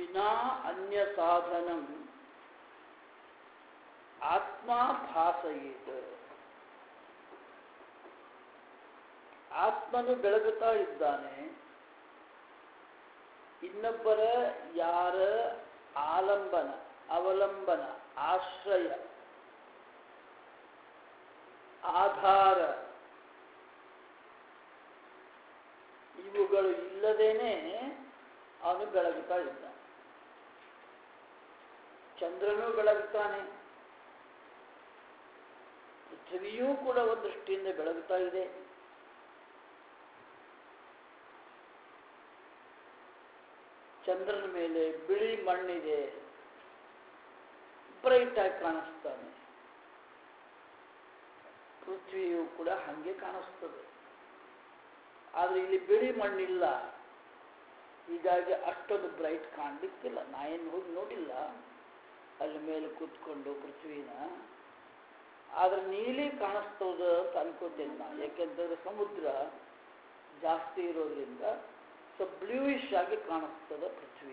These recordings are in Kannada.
ವಿನಾ ಅನ್ಯ ಸಾಧನಂ ಆತ್ಮ ಭಾಸಯೇತ್ ಆತ್ಮನು ಬೆಳಗುತ್ತಾ ಇದ್ದಾನೆ ಇನ್ನೊಬ್ಬರ ಯಾರ ಆಲಂಬನ ಅವಲಂಬನ ಆಶ್ರಯ ಆಧಾರ ಇವುಗಳು ಇಲ್ಲದೇನೆ ಅವನು ಬೆಳಗುತ್ತಾ ಇದ್ದಾನೆ ಚಂದ್ರನೂ ಬೆಳಗುತ್ತಾನೆ ಪೃಥ್ವಿಯೂ ಕೂಡ ಒಂದು ದೃಷ್ಟಿಯಿಂದ ಬೆಳಗುತ್ತಾ ಇದೆ ಚಂದ್ರನ ಮೇಲೆ ಬಿಳಿ ಮಣ್ಣಿದೆ ಬ್ರೈಟ್ ಆಗಿ ಕಾಣಿಸ್ತಾನೆ ಪೃಥ್ವಿಯು ಕೂಡ ಹಾಗೆ ಕಾಣಿಸ್ತದೆ ಆದರೆ ಇಲ್ಲಿ ಬಿಳಿ ಮಣ್ಣಿಲ್ಲ ಹೀಗಾಗಿ ಅಷ್ಟೊಂದು ಬ್ರೈಟ್ ಕಾಣಲಿಕ್ಕಿಲ್ಲ ನಾ ಏನು ಹೋಗಿ ನೋಡಿಲ್ಲ ಅಲ್ಲಿ ಮೇಲೆ ಕೂತ್ಕೊಂಡು ಪೃಥ್ವಿನ ಆದ್ರೆ ನೀಲಿ ಕಾಣಿಸ್ತದ ಅಂತ ಅನ್ಕೋತೇನೆ ನಾ ಯಾಕೆಂತಂದ್ರೆ ಸಮುದ್ರ ಜಾಸ್ತಿ ಇರೋದ್ರಿಂದ ಸೊ ಬ್ಲೂಯಿಶ್ ಆಗಿ ಕಾಣಿಸ್ತದ ಪೃಥ್ವಿ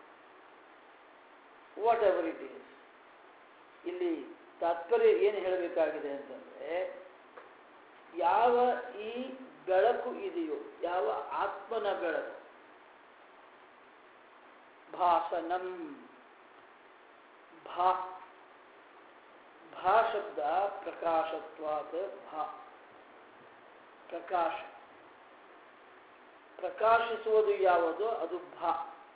ವಾಟ್ ಎವರ್ ಇಟ್ ಈಸ್ ಇಲ್ಲಿ ತಾತ್ಪರ್ಯ ಏನು ಹೇಳಬೇಕಾಗಿದೆ ಅಂತಂದ್ರೆ ಯಾವ ಈ ಬೆಳಕು ಇದೆಯೋ ಯಾವ ಆತ್ಮನ ಬೆಳಕು ಭಾಸನಂ ಭಾ ಭಾ ಶಬ್ದ ಪ್ರಕಾಶತ್ವಾತ್ ಭಾ ಪ್ರಕಾಶ ಪ್ರಕಾಶಿಸುವುದು ಯಾವುದು ಅದು ಭಾ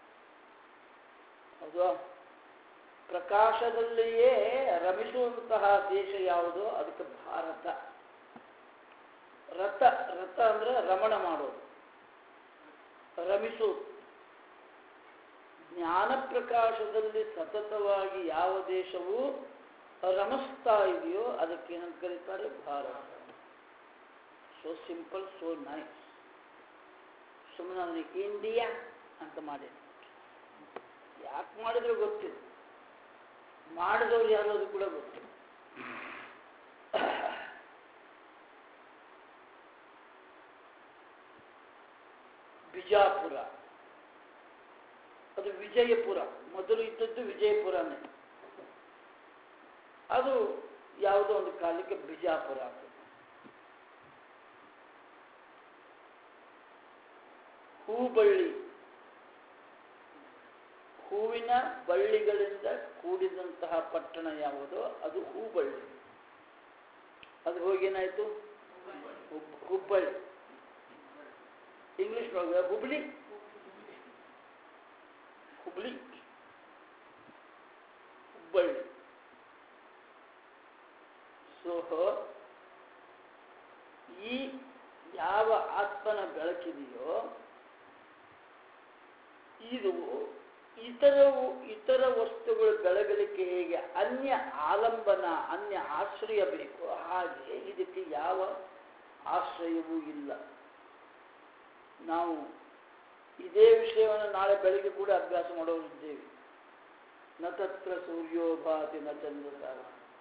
ಹೌದು ಪ್ರಕಾಶದಲ್ಲಿಯೇ ರಮಿಸುವಂತಹ ದೇಶ ಯಾವುದು ಅದಕ್ಕೆ ಭಾರತ ರಥ ರಥ ಅಂದ್ರೆ ರಮಣ ಮಾಡೋದು ರಮಿಸುವುದು ಜ್ಞಾನ ಪ್ರಕಾಶದಲ್ಲಿ ಸತತವಾಗಿ ಯಾವ ದೇಶವು ರಮಿಸ್ತಾ ಇದೆಯೋ ಅದಕ್ಕೇನಂತ ಕರೀತಾರೆ Bharat so simple so nice ಸುಮ್ಮನೆ ನನಗೆ ಇಂಡಿಯಾ ಅಂತ ಮಾಡಿ ಯಾಕೆ ಮಾಡಿದ್ರು ಗೊತ್ತಿಲ್ಲ ಮಾಡಿದವ್ರು ಯಾರು ಅದು ಕೂಡ ಗೊತ್ತಿಲ್ಲ ಬಿಜಾಪುರ ಅದು ವಿಜಯಪುರ ಮೊದಲು ಇದ್ದದ್ದು ವಿಜಯಪುರನೇ ಅದು ಯಾವುದೋ ಒಂದು ಕಾಲಕ್ಕೆ ಬಿಜಾಪುರ ಆಗ್ತದೆ ಹೂಬಳ್ಳಿ ಹೂವಿನ ಬಳ್ಳಿಗಳಿಂದ ಕೂಡಿದಂತಹ ಪಟ್ಟಣ ಯಾವುದೋ ಅದು ಹೂಬಳ್ಳಿ ಅದು ಹೋಗೇನಾಯ್ತು ಹುಬ್- ಹುಬ್ಬಳ್ಳಿ ಇಂಗ್ಲಿಷ್ ಒಳಗೆ ಹುಬ್ಳಿ ಹುಬ್ಳಿ ಹುಬ್ಬಳ್ಳಿ ಸೊ ಈ ಯಾವ ಆತ್ಮನ ಬೆಳಕಿದೆಯೋ ಇದು ಇತರವು ಇತರ ವಸ್ತುಗಳು ಬೆಳಗಲಿಕ್ಕೆ ಹೇಗೆ ಅನ್ಯ ಆಲಂಬನ ಅನ್ಯ ಆಶ್ರಯ ಬೇಕು ಹಾಗೆ ಇದಕ್ಕೆ ಯಾವ ಆಶ್ರಯವೂ ಇಲ್ಲ ನಾವು ಇದೇ ವಿಷಯವನ್ನು ನಾಳೆ ಬೆಳಿಗ್ಗೆ ಕೂಡ ಅಭ್ಯಾಸ ಮಾಡೋರಿದ್ದೇವೆ ನ ತತ್ರ ಸೂರ್ಯೋ ಭಾತಿ ನ ಚಂದ್ರ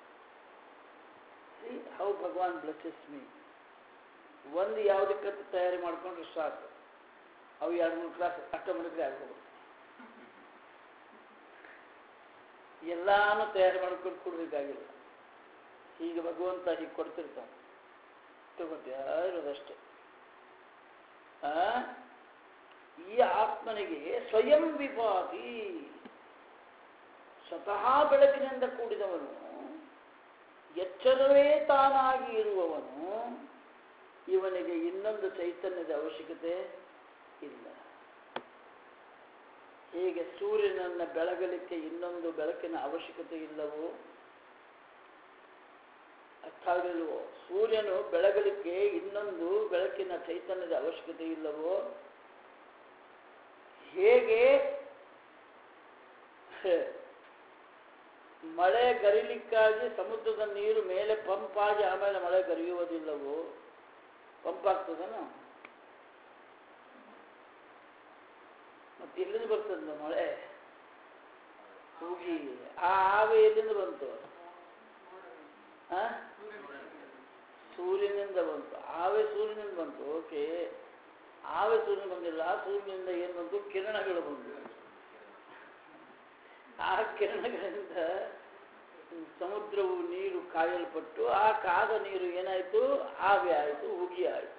ಹೌ ಭಗವಾನ್ ಬ್ಲೆಸಸ್ ಮೀ ಒಂದು ಯಾವುದಕ್ಕಂತ ತಯಾರಿ ಮಾಡ್ಕೊಂಡ್ರೆ ಸಾಕು ಅವು ಎರಡು ಮೂರು ಕ್ಲಾಸ್ ಆಟೋಮೆಟಿಕ್ಲಿ ಆಗ್ಬೋದು ಎಲ್ಲಾನು ತಯಾರಿ ಮಾಡ್ಕೊಂಡು ಕೊಡ್ಬೇಕಾಗಿಲ್ಲ ಹೀಗೆ ಭಗವಂತ ಹೀಗೆ ಕೊಡ್ತಿರ್ತಾನೆ ತಗೋತೀಯ ಇರೋದಷ್ಟೇ ಆ ಈ ಆತ್ಮನಿಗೆ ಸ್ವಯಂ ವಿಭಾತಿ ಸ್ವತಃ ಬೆಳಕಿನಿಂದ ಕೂಡಿದವನು ಎಚ್ಚರವೇ ತಾನಾಗಿ ಇರುವವನು ಇವನಿಗೆ ಇನ್ನೊಂದು ಚೈತನ್ಯದ ಅವಶ್ಯಕತೆ ಇಲ್ಲ ಹೇಗೆ ಸೂರ್ಯನನ್ನು ಬೆಳಗಲಿಕ್ಕೆ ಇನ್ನೊಂದು ಬೆಳಕಿನ ಅವಶ್ಯಕತೆ ಇಲ್ಲವೋ ಅರ್ಥ ಆಗಲಿಲ್ವೋ ಸೂರ್ಯನು ಬೆಳಗಲಿಕ್ಕೆ ಇನ್ನೊಂದು ಬೆಳಕಿನ ಚೈತನ್ಯದ ಅವಶ್ಯಕತೆ ಇಲ್ಲವೋ ಹೇಗೆ ಮಳೆ ಗರಿಲಿಕ್ಕಾಗಿ ಸಮುದ್ರದ ನೀರು ಮೇಲೆ ಪಂಪ್ ಆಗಿ ಆಮೇಲೆ ಮಳೆ ಗರಿಯುವುದಿಲ್ಲವೋ ಪಂಪ್ ಆಗ್ತದನ ಮತ್ತೆ ಎಲ್ಲಿಂದ ಬರ್ತದ ಮಳೆ ಹೋಗಿ ಆ ಆವೆ ಎಲ್ಲಿಂದ ಬಂತು ಆ? ಸೂರ್ಯನಿಂದ ಬಂತು ಆವೆ ಸೂರ್ಯನಿಂದ ಬಂತು ಓಕೆ ಆವೆ ಸೂರ್ಯನ ಬಂದಿಲ್ಲ ಸೂರ್ಯನಿಂದ ಏನು ಬಂತು ಕಿರಣಗಳು ಬಂದು ಆ ಕಿರಣಗಳಿಂದ ಸಮುದ್ರವು ನೀರು ಕಾಯಲ್ಪಟ್ಟು ಆ ಕಾದ ನೀರು ಏನಾಯಿತು ಆವಿ ಆಯಿತು ಉಗಿ ಆಯಿತು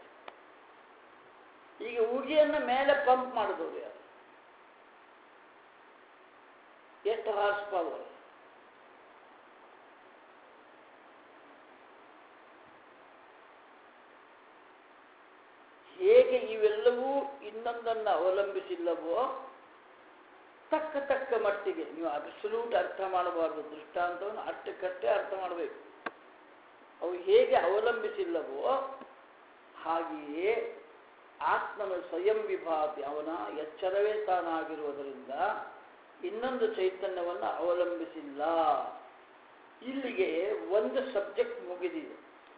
ಈಗ ಉಗಿಯನ್ನು ಮೇಲೆ ಪಂಪ್ ಮಾಡಿದವರು ಯಾರು ಎಷ್ಟು ಹಾರ್ಸ್ ಪವರ್ ಹೇಗೆ ಇವೆಲ್ಲವೂ ಇನ್ನೊಂದನ್ನು ಅವಲಂಬಿಸಿಲ್ಲವೋ ತಕ್ಕ ತಕ್ಕ ಮಟ್ಟಿಗೆ ನೀವು ಅಬ್ಸಲ್ಯೂಟ್ ಅರ್ಥ ಮಾಡಬಾರ್ದು ದೃಷ್ಟಾಂತವನ್ನು ಅಷ್ಟಕ್ಕಷ್ಟೇ ಅರ್ಥ ಮಾಡಬೇಕು ಅವು ಹೇಗೆ ಅವಲಂಬಿಸಿಲ್ಲವೋ ಹಾಗೆಯೇ ಆತ್ಮನ ಸ್ವಯಂ ವಿಭಾತಿ ಅವನ ಎಚ್ಚರವೇ ತಾನಾಗಿರುವುದರಿಂದ ಇನ್ನೊಂದು ಚೈತನ್ಯವನ್ನು ಅವಲಂಬಿಸಿಲ್ಲ ಇಲ್ಲಿಗೆ ಒಂದು ಸಬ್ಜೆಕ್ಟ್ ಮುಗಿದಿದೆ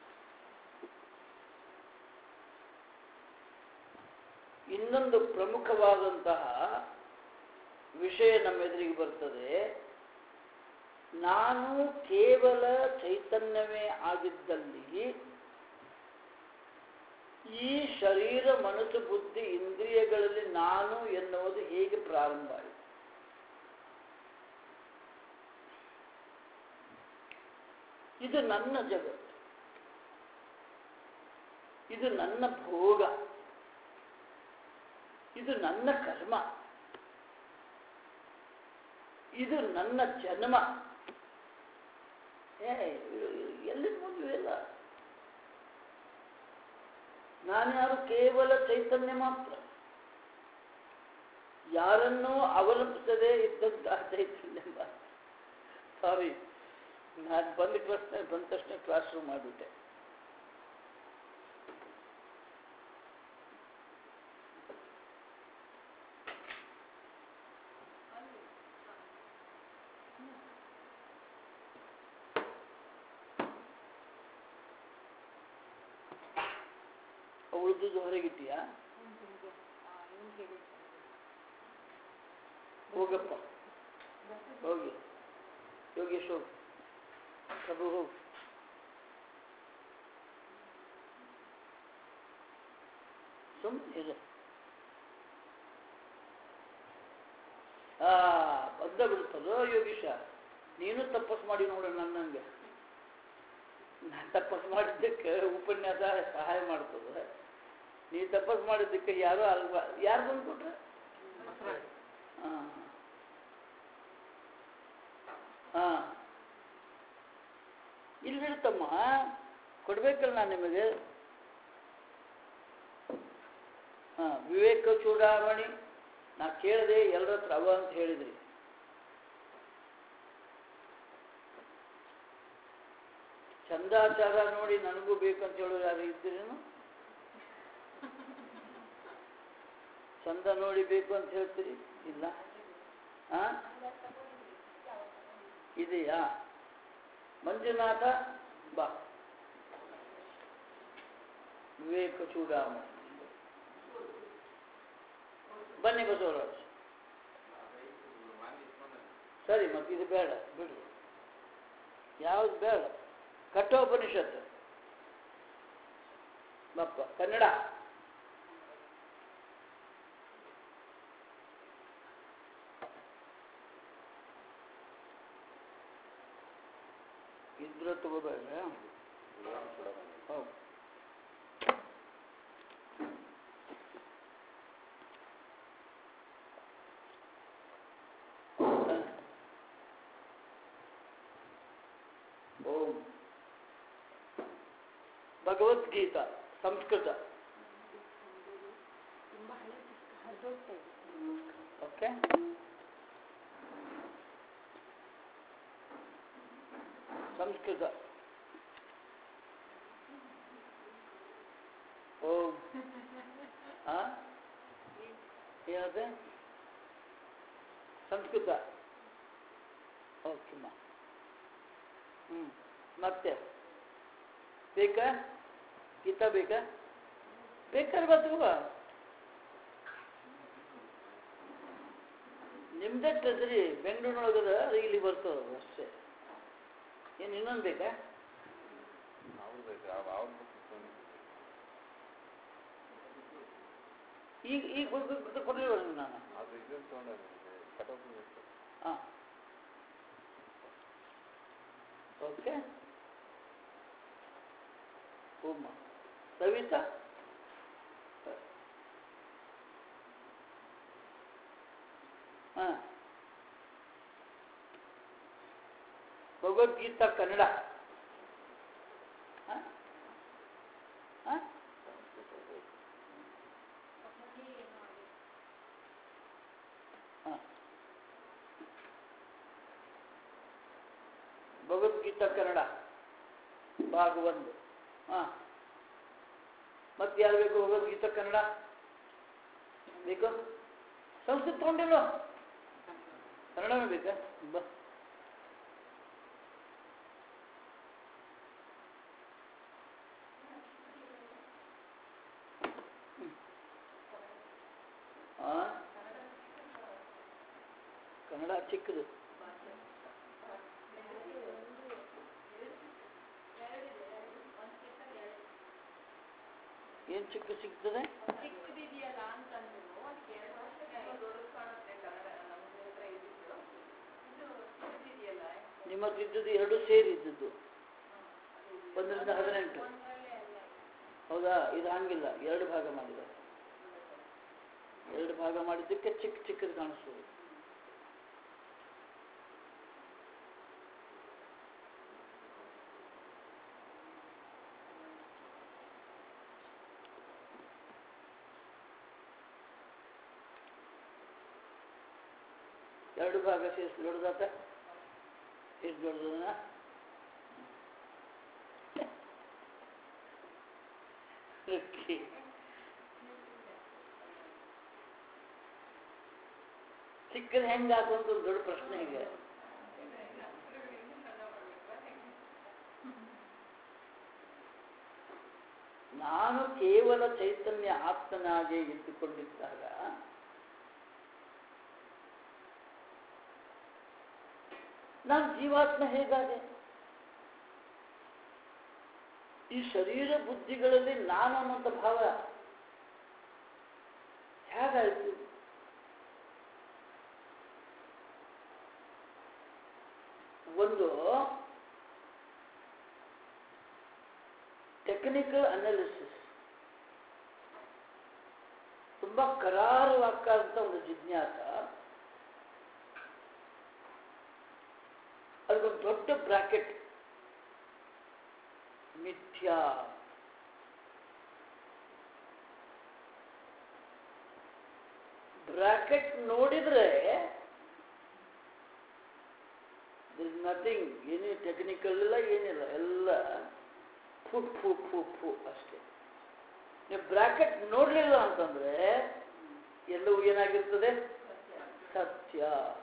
ಇನ್ನೊಂದು ಪ್ರಮುಖವಾದಂತಹ ವಿಷಯ ನಮ್ಮ ಎದುರಿಗೆ ಬರ್ತದೆ ನಾನು ಕೇವಲ ಚೈತನ್ಯವೇ ಆಗಿದ್ದಲ್ಲಿ ಈ ಶರೀರ ಮನಸ್ಸು ಬುದ್ಧಿ ಇಂದ್ರಿಯಗಳಲ್ಲಿ ನಾನು ಎನ್ನುವುದು ಹೇಗೆ ಪ್ರಾರಂಭ ಆಯಿತು ಇದು ನನ್ನ ಜಗತ್ತು ಇದು ನನ್ನ ಭೋಗ ಇದು ನನ್ನ ಕರ್ಮ ಇದು ನನ್ನ ಜನ್ಮ ಏ ಎಲ್ಲಿ ಮದುವೆಲ್ಲ ನಾನ್ಯಾರು ಕೇವಲ ಚೈತನ್ಯ ಮಾತ್ರ ಯಾರನ್ನೂ ಅವಲಂಬಿಸದೇ ಇದ್ದಂತಹ ಚೈತನ್ಯ ಮಾತ್ರ ಸಾರಿ ನಾನು ಬಂದ ಪ್ರಶ್ನೆ ಬಂದ ತಕ್ಷಣ ಕ್ಲಾಸ್ ರೂಮ್ ಮಾಡಿಬಿಟ್ಟೆ ಉಳಿದುದು ಹೊರಗಿಟ್ಟಿಯಾ ಹೋಗಪ್ಪ ಹೋಗಿ ಯೋಗೇಶ್ ಹೋಗು ಪ್ರಭು ಹೋಗು ಸುಮ್ಮನೆ ಇರು ಆ ಬಂದ ಬಿಡ್ತದೋ ಯೋಗೀಶ ನೀನು ತಪಸ್ ಮಾಡಿ ನೋಡು ನನ್ನಂಗೆ ನಾನು ತಪಸ್ ಮಾಡಿದ್ದಕ್ಕೆ ಉಪನ್ಯಾಸ ಸಹಾಯ ಮಾಡ್ತದೆ ನೀ ತಪಸ್ ಮಾಡಿದ್ದಕ್ಕೆ ಯಾರೋ ಅಲ್ವಾ ಯಾರು ಬಂದ್ಕೊಟ್ರೆ ಹಾಂ ಹಾಂ ಇಲ್ಲಿ ಬಿಡ್ತಮ್ಮ ಕೊಡ್ಬೇಕಲ್ಲ ನಾನು ನಿಮಗೆ ಹಾಂ ವಿವೇಕ ಚೂಡಾಮಣಿ ನಾ ಕೇಳಿದೆ ಎಲ್ಲರ ಹತ್ರ ಅವ ಅಂತ ಹೇಳಿದ್ರಿ ಚಂದಾಚಾರ ನೋಡಿ ನನಗೂ ಬೇಕಂತ ಹೇಳೋರು ಯಾರು ಇದ್ದೀರೇನು ಚಂದ ನೋಡಿ ಬೇಕು ಅಂತ ಹೇಳ್ತೀರಿ ಇಲ್ಲ ಆ ಇದೆಯಾ ಮಂಜುನಾಥ ಬಾ ವಿವೇಕ ಚೂಡಾಮಣಿ ಬನ್ನಿ ಬಸವರಾಜ್ ಸರಿ ಮತ್ತೆ ಇದು ಬೇಡ ಬಿಡು ಯಾವ್ದು ಬೇಡ ಕಠೋಪನಿಷತ್ತು ಬಪ್ಪ ಕನ್ನಡ ಇದ್ರ ತಗೋಬೇಡ ಹೌದು ಓಂ ಭಗವದ್ಗೀತಾ ಸಂಸ್ಕೃತ ಓಕೆ ಸಂಸ್ಕೃತ ಓಂ ಆ ಏನದೆ ಸಂಸ್ಕೃತ ಓಕೆಮ್ಮ ಹ್ಞೂ ಮತ್ತೆ ಬೇಕಾ ಗೀತಾ ಬೇಕಾ ಬೇಕಾದ್ರೆ ಬರ್ತವ ನಿಮ್ದೇ ಟ್ರೆಜರಿ ಬೆಂಗಳೂರಿನೊಳಗದ ಅದು ಇಲ್ಲಿ ಬರ್ತದ ಅಷ್ಟೇ ಏನು ಇನ್ನೊಂದು ಬೇಕಾ ಈಗ ಈಗ ಕೊಡಲಿಲ್ಲ ನಾನು ಹಾಂ ಓಕೆ ಉಮ್ಮ ಸವಿತಾ ಹಾಂ ಭಗವದ್ಗೀತಾ ಕನ್ನಡ ಹಾಂ ಹಾಂ ಹಾಂ ಭಗವದ್ಗೀತಾ ಕನ್ನಡ ಭಾಗ ಒಂದು ಹಾಂ ಮತ್ತೆ ಯಾರು ಬೇಕು ಭಗವದ್ಗೀತಾ ಕನ್ನಡ ಬೇಕು ಸಂಸ್ಕೃತ ತಗೊಂಡಿಲ್ವ ಕನ್ನಡವೇ ಬೇಕಾ ಬ ಆ? ಕನ್ನಡ ಚಿಕ್ಕದು ಏನು ಚಿಕ್ಕ ಸಿಗ್ತದೆ ಚಿಕ್ಕದಿದೆಯಲ್ಲ ಅಂತಂದ್ರು ಅದಕ್ಕೆ ಎರಡು ವರ್ಷಕ್ಕೆ ದೊಡ್ಡದು ಕಾಣುತ್ತೆ ಕನ್ನಡ ನಮ್ಗೆ ಹತ್ರ ಇದ್ದಿದ್ದು ಇದು ಚಿಕ್ಕದಿದೆಯಲ್ಲ ನಿಮ್ಮ ಹತ್ರ ಇದ್ದದ್ದು ಎರಡು ಸೇರಿ ಇದ್ದದ್ದು ಒಂದರಿಂದ ಹದಿನೆಂಟು ಒಂದರಲ್ಲೇ ಅಲ್ಲ ಹೌದಾ ಇದು ಹಂಗಿಲ್ಲ ಎರಡು ಭಾಗ ಮಾಡಿದ್ದಾರೆ ಎರಡು ಭಾಗ ಮಾಡಿದ್ದಕ್ಕೆ ಚಿಕ್ಕ ಚಿಕ್ಕದು ಕಾಣಿಸ್ತದೆ ಎರಡು ಭಾಗ ಸೇರಿಸಿ ದೊಡ್ಡದಾತ ಎಷ್ಟು ದೊಡ್ಡದನ್ನ ಓಕೆ ಚಿಕ್ಕದು ಹೆಂಗೆ ಅಂತ ಒಂದು ದೊಡ್ಡ ಪ್ರಶ್ನೆ ಈಗ ನಾನು ಕೇವಲ ಚೈತನ್ಯ ಆತ್ಮನಾಗೆ ಇದ್ದುಕೊಂಡಿದ್ದಾಗ ನಾನು ಜೀವಾತ್ಮ ಹೇಗಾದೆ ಈ ಶರೀರ ಬುದ್ಧಿಗಳಲ್ಲಿ ನಾನು ಅನ್ನುವಂಥ ಭಾವ ಹೇಗಾಯಿತು ಒಂದು ಟೆಕ್ನಿಕಲ್ ಅನಾಲಿಸಿಸ್ ತುಂಬಾ ಕರಾರುವಾಕ್ಕಂತ ಒಂದು ಜಿಜ್ಞಾಸ ಅದಕ್ಕೊಂದು ದೊಡ್ಡ ಬ್ರಾಕೆಟ್ ಮಿಥ್ಯಾ ಬ್ರಾಕೆಟ್ ನೋಡಿದ್ರೆ ದಿಸ್ ನಥಿಂಗ್ ಏನೇ ಟೆಕ್ನಿಕಲ್ ಇಲ್ಲ ಏನಿಲ್ಲ ಎಲ್ಲ ಫು ಫು ಫು ಫು ಅಷ್ಟೇ ನೀವು ಬ್ರಾಕೆಟ್ ನೋಡಲಿಲ್ಲ ಅಂತಂದ್ರೆ ಎಲ್ಲವೂ ಏನಾಗಿರ್ತದೆ ಸತ್ಯ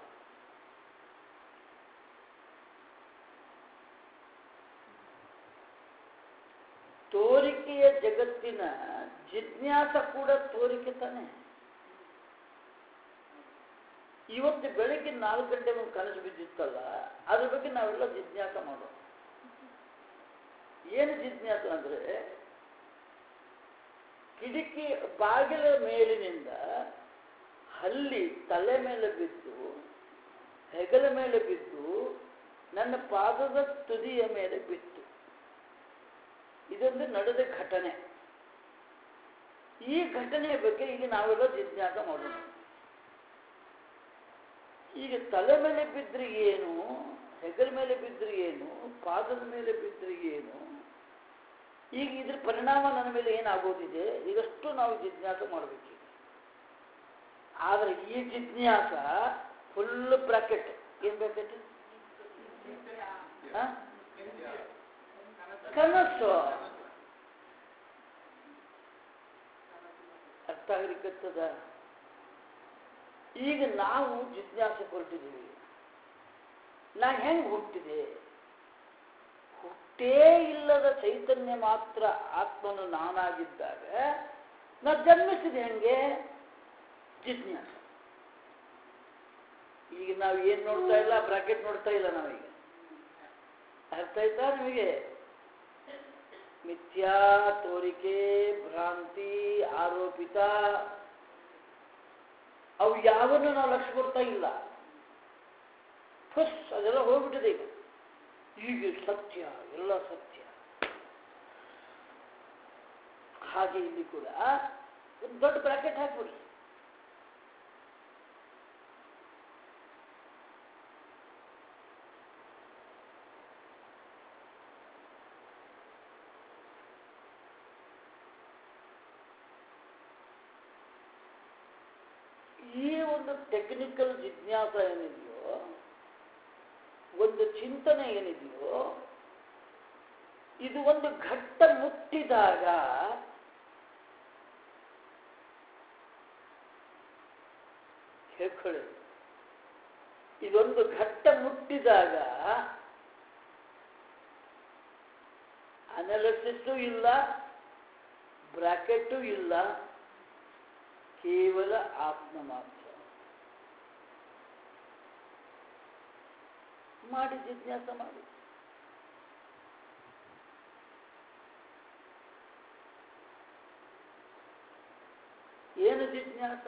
ತೋರಿಕೆಯ ಜಗತ್ತಿನ ಜಿಜ್ಞಾಸ ಕೂಡ ತೋರಿಕೆ ತಾನೆ ಇವತ್ತು ಬೆಳಿಗ್ಗೆ ನಾಲ್ಕು ಗಂಟೆ ಒಂದು ಕನಸು ಬಿದ್ದಿತ್ತಲ್ಲ ಅದ್ರ ಬಗ್ಗೆ ನಾವೆಲ್ಲ ಜಿಜ್ಞಾಸ ಮಾಡೋಣ ಏನು ಜಿಜ್ಞಾಸ ಅಂದ್ರೆ ಕಿಟಕಿ ಬಾಗಿಲ ಮೇಲಿನಿಂದ ಹಲ್ಲಿ ತಲೆ ಮೇಲೆ ಬಿದ್ದು ಹೆಗಲ ಮೇಲೆ ಬಿದ್ದು ನನ್ನ ಪಾದದ ತುದಿಯ ಮೇಲೆ ಬಿತ್ತು ಇದೊಂದು ನಡೆದ ಘಟನೆ ಈ ಘಟನೆಯ ಬಗ್ಗೆ ಈಗ ನಾವೆಲ್ಲ ಜಿಜ್ಞಾಸ ಮಾಡೋಣ ಈಗ ತಲೆ ಮೇಲೆ ಬಿದ್ದರೆ ಏನು ಹೆಗಲ ಮೇಲೆ ಬಿದ್ದರೆ ಏನು ಪಾದದ ಮೇಲೆ ಬಿದ್ದರೆ ಏನು ಈಗ ಇದ್ರ ಪರಿಣಾಮ ನನ್ನ ಮೇಲೆ ಏನಾಗೋದಿದೆ ಇದಷ್ಟು ನಾವು ಜಿಜ್ಞಾಸ ಮಾಡಬೇಕೀಗ ಆದರೆ ಈ ಜಿಜ್ಞಾಸ ಫುಲ್ ಬ್ರಾಕೆಟ್ ಏನು ಬ್ರಾಕೆಟ್ ಕನಸು ಅರ್ಥ ಆಗ್ಲಿಕ್ಕತ್ತದ ಈಗ ನಾವು ಜಿಜ್ಞಾಸೆ ಹೊರಟಿದ್ದೀವಿ ನಾ ಹೆಂಗೆ ಹುಟ್ಟಿದೆ ಹುಟ್ಟೇ ಇಲ್ಲದ ಚೈತನ್ಯ ಮಾತ್ರ ಆತ್ಮನು ನಾನಾಗಿದ್ದಾಗ ನಾ ಜನ್ಮಿಸಿದೆ ಹೆಂಗೆ ಜಿಜ್ಞಾಸ ಈಗ ನಾವು ಏನು ನೋಡ್ತಾ ಇಲ್ಲ ಬ್ರಾಕೆಟ್ ನೋಡ್ತಾ ಇಲ್ಲ ನಾವೀಗ ಅರ್ಥ ಆಯ್ತಾ ನಿಮಗೆ ಮಿಥ್ಯಾ ತೋರಿಕೆ ಭ್ರಾಂತಿ ಆರೋಪಿತ ಅವು ಯಾವನ್ನು ನಾವು ಲಕ್ಷ್ಯ ಕೊಡ್ತಾ ಇಲ್ಲ ಫಸ್ಟ್ ಅದೆಲ್ಲ ಹೋಗ್ಬಿಟ್ಟಿದೆ ಈಗ ಈಗ ಸತ್ಯ ಎಲ್ಲ ಸತ್ಯ ಹಾಗೆ ಇಲ್ಲಿ ಕೂಡ ಒಂದು ದೊಡ್ಡ ಬ್ರಾಕೆಟ್ ಹಾಕ್ಬಿಡಿ ಈ ಒಂದು ಟೆಕ್ನಿಕಲ್ ಜಿಜ್ಞಾಸ ಏನಿದೆಯೋ ಒಂದು ಚಿಂತನೆ ಏನಿದೆಯೋ ಇದು ಒಂದು ಘಟ್ಟ ಮುಟ್ಟಿದಾಗ ಹೇಳ್ಕೊಳ್ಳಿ ಇದೊಂದು ಘಟ್ಟ ಮುಟ್ಟಿದಾಗ ಅನಾಲಿಸಿಸ್ಸು ಇಲ್ಲ ಬ್ರಾಕೆಟು ಇಲ್ಲ ಕೇವಲ ಆತ್ಮ ಮಾತ್ರ ಮಾಡಿ ಜಿಜ್ಞಾಸ ಮಾಡಿ ಏನು ಜಿಜ್ಞಾಸ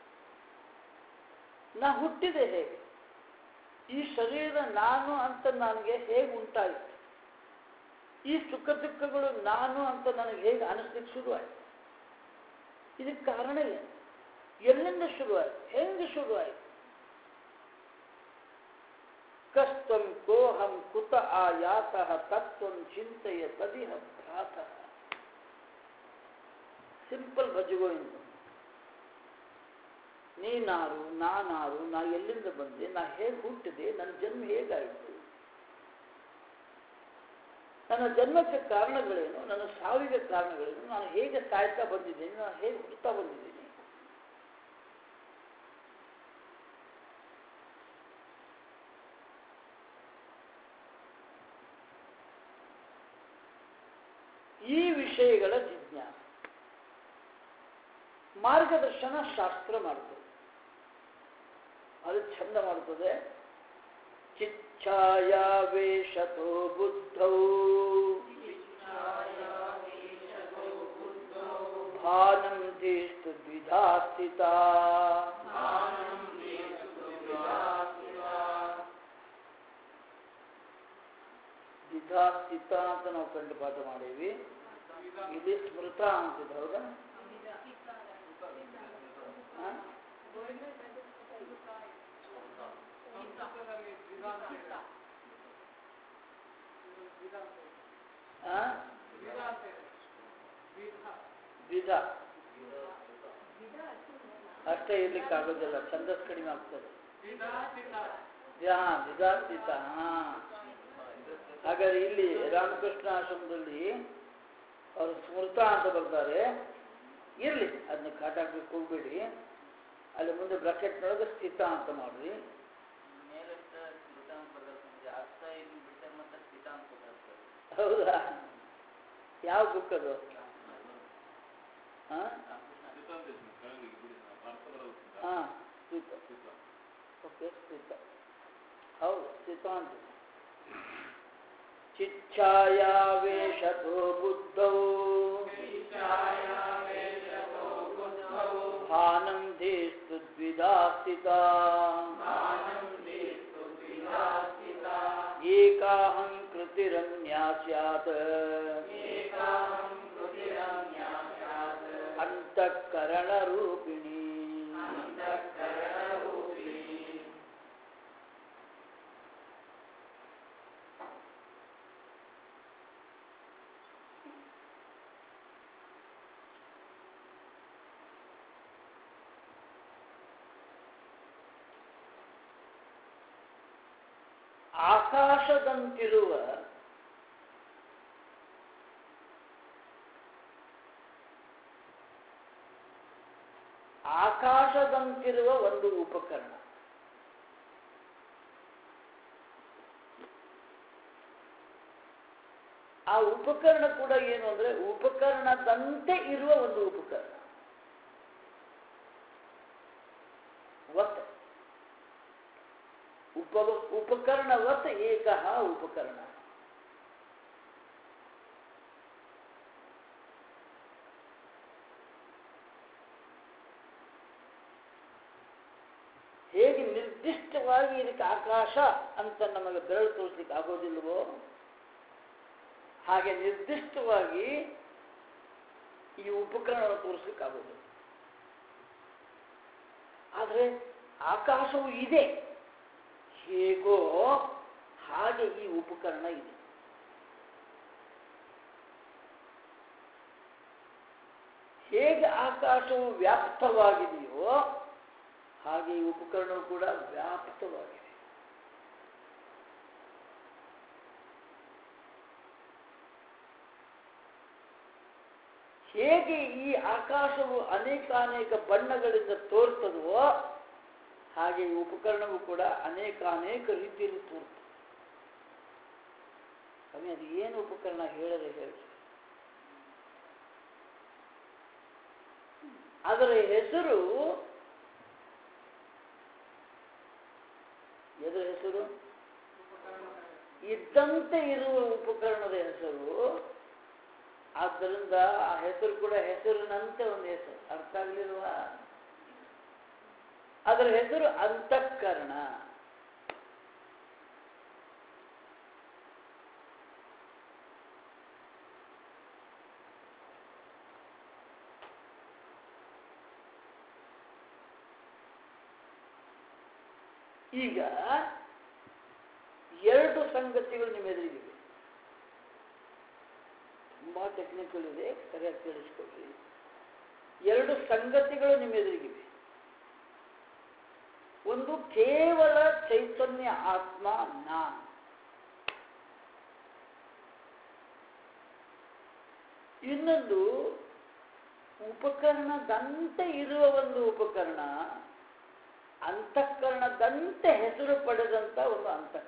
ನಾ ಹುಟ್ಟಿದೆ ಹೇಗೆ ಈ ಶರೀರ ನಾನು ಅಂತ ನನಗೆ ಹೇಗೆ ಉಂಟಾಯಿತು ಈ ಸುಖ ದುಃಖಗಳು ನಾನು ಅಂತ ನನಗೆ ಹೇಗೆ ಅನಿಸ್ಲಿಕ್ಕೆ ಶುರುವಾಯಿತು ಇದಕ್ಕೆ ಕಾರಣ ಏನು ಎಲ್ಲಿಂದ ಶುರುವಾಯಿತು ಹೆಂಗೆ ಶುರುವಾಯಿತು ಕಸ್ತಂ ಕೋಹಂ ಕುತ ಆಯಾತಃ ತತ್ವಂ ಚಿಂತೆಯ ತದಿಹ ಭ್ರಾತಃ ಸಿಂಪಲ್ ಭಜಗೋವಿಂದ ನೀನಾರು ನಾನಾರು ನಾ ಎಲ್ಲಿಂದ ಬಂದೆ ನಾ ಹೇಗೆ ಹುಟ್ಟಿದೆ ನನ್ನ ಜನ್ಮ ಹೇಗಾಯಿತು ನನ್ನ ಜನ್ಮಕ್ಕೆ ಕಾರಣಗಳೇನು ನನ್ನ ಸಾವಿಗೆ ಕಾರಣಗಳೇನು ನಾನು ಹೇಗೆ ಸಾಯ್ತಾ ಬಂದಿದ್ದೇನೆ ನಾನು ಹೇಗೆ ಹುಟ್ಟುತ್ತಾ ಬಂದಿದ್ದೀನಿ ಈ ವಿಷಯಗಳ ಜಿಜ್ಞಾಸ ಮಾರ್ಗದರ್ಶನ ಶಾಸ್ತ್ರ ಮಾಡುತ್ತದೆ ಅದು ಚಂದ ಮಾಡುತ್ತದೆ ಚಿಚ್ಛಾಯಾವೇಶತೋ ಬುದ್ಧೌ ಭಾನಂ ಧೀಸ್ತು ದ್ವಿಧಾ ಸ್ಥಿತಾ ದ್ವಿಧಾ ಸ್ಥಿತ ಅಂತ ನಾವು ಕಂಡು ಪಾಠ ಮಾಡೀವಿ ಇಲ್ಲಿ ಸ್ಮೃತ ಅಂತಿದೆ ಹೌದಾ ಹಾ? ಆ? ದ್ವಿಧ ಅಷ್ಟೇ ಇರ್ಲಿಕ್ಕೆ ಆಗೋದಿಲ್ಲ ಛಂದಸ್ ಕಡಿಮೆ ಆಗ್ತದೆ ಹಾ ದ್ವಿಧಾಸ್ಥಿತ ಹಾ ಹಾಗಾದ್ರೆ ಇಲ್ಲಿ ರಾಮಕೃಷ್ಣ ಆಶ್ರಮದಲ್ಲಿ ಅವರು ಸ್ಮೃತ ಅಂತ ಬರ್ತಾರೆ ಇರ್ಲಿ ಅದನ್ನ ಕಾಟಾಕ್ಲಿಕ್ಕೆ ಹೋಗ್ಬೇಡಿ ಅಲ್ಲಿ ಮುಂದೆ ಬ್ರಾಕೆಟ್ನೊಳಗೆ ಸ್ಥಿತ ಅಂತ ಮಾಡ್ರಿ ಮೇಲಿಟ್ಟ ಸ್ಮಿತ ಅಂತ ಬರ್ತದೆ ಅರ್ಥ ಇಲ್ಲಿ ಬಿಟ್ಟರೆ ಮತ್ತೆ ಸ್ಮಿತ ಅಂತ ಬರ್ತದೆ ಹೌದಾ ಯಾವ ಬುಕ್ ಅದು ಹಾ ಹಾ ಸ್ಥಿತ ಓಕೆ ಸ್ಥಿತ ಹೌದು ಸ್ಥಿತ ಅಂತ ಚಿಚ್ಛಾಯಾವೇಶತೋ ಬುದ್ಧೌ ಭಾನಂ ಧೀಸ್ತು ದ್ವಿಧಾ ಸ್ಥಿತಾ ಏಕಾಹಂ ಕೃತಿರನ್ಯಾ ಸ್ಯಾತ್ ಅಂತಃಕರಣರೂಪಿಣಿ ಆಕಾಶದಂತಿರುವ ಆಕಾಶದಂತಿರುವ ಒಂದು ಉಪಕರಣ ಆ ಉಪಕರಣ ಕೂಡ ಏನು ಅಂದ್ರೆ ಉಪಕರಣದಂತೆ ಇರುವ ಒಂದು ಉಪಕರಣ ವತ್ ಉಪ ಉಪಕರಣವತ್ ಏಕಃ ಉಪಕರಣ ಹೇಗೆ ನಿರ್ದಿಷ್ಟವಾಗಿ ಇದಕ್ಕೆ ಆಕಾಶ ಅಂತ ನಮಗೆ ಬೆರಳು ತೋರಿಸ್ಲಿಕ್ಕೆ ಆಗೋದಿಲ್ವೋ ಹಾಗೆ ನಿರ್ದಿಷ್ಟವಾಗಿ ಈ ಉಪಕರಣವನ್ನು ತೋರಿಸ್ಲಿಕ್ಕಾಗೋದು ಆದರೆ ಆಕಾಶವು ಇದೆ ಹೇಗೋ ಹಾಗೆ ಈ ಉಪಕರಣ ಇದೆ ಹೇಗೆ ಆಕಾಶವು ವ್ಯಾಪ್ತವಾಗಿದೆಯೋ ಹಾಗೆ ಈ ಉಪಕರಣವು ಕೂಡ ವ್ಯಾಪ್ತವಾಗಿದೆ ಹೇಗೆ ಈ ಆಕಾಶವು ಅನೇಕ ಅನೇಕ ಬಣ್ಣಗಳಿಂದ ತೋರ್ತದೋ ಹಾಗೆ ಈ ಉಪಕರಣವು ಕೂಡ ಅನೇಕ ಅನೇಕ ರೀತಿಯಲ್ಲಿ ತೋರ್ತದೆ ಸ್ವಾಮಿ ಅದು ಏನು ಉಪಕರಣ ಹೇಳದೆ ಹೇಳಿ ಅದರ ಹೆಸರು ಎದರ ಹೆಸರು ಇದ್ದಂತೆ ಇರುವ ಉಪಕರಣದ ಹೆಸರು ಆದ್ದರಿಂದ ಆ ಹೆಸರು ಕೂಡ ಹೆಸರಿನಂತೆ ಒಂದು ಹೆಸರು ಅರ್ಥ ಆಗ್ಲಿಲ್ವಾ ಅದರ ಹೆಸರು ಅಂತಃಕರಣ ಈಗ ಎರಡು ಸಂಗತಿಗಳು ನಿಮ್ಮ ಎದುರಿಗಿವೆ ತುಂಬಾ ಟೆಕ್ನಿಕಲ್ ಇದೆ ಸರಿಯಾಗಿ ತಿಳಿಸ್ಕೊಡ್ರಿ ಎರಡು ಸಂಗತಿಗಳು ನಿಮ್ಮ ಎದುರಿಗಿವೆ ಒಂದು ಕೇವಲ ಚೈತನ್ಯ ಆತ್ಮ ನಾನ್ ಇನ್ನೊಂದು ಉಪಕರಣದಂತೆ ಇರುವ ಒಂದು ಉಪಕರಣ ಅಂತಃಕರಣದಂತೆ ಹೆಸರು ಪಡೆದಂತ ಒಂದು ಅಂತಃಕರಣ